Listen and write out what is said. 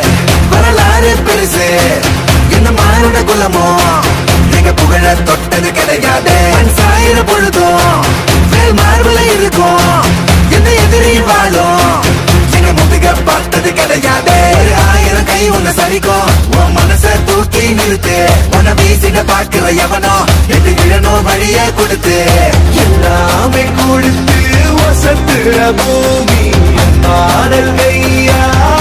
வரலாறு பெருசு என்ன மானுட குலமோ எங்க புகழ தொட்டது கிடையாது மண் சாயிர பொழுதும் மேல் மார்புல இருக்கும் என்ன எதிரி வாழும் எங்க முதுக பார்த்தது கிடையாது ஒரு ஆயிரம் கை உன்னை சரிக்கும் உன் மனச தூக்கி நிறுத்து உன்னை வீசிட பாக்குற எவனோ எட்டு விழணும் வழிய கொடுத்து எல்லாமே கொடுத்து வசத்துற பூமி பாடல் கையா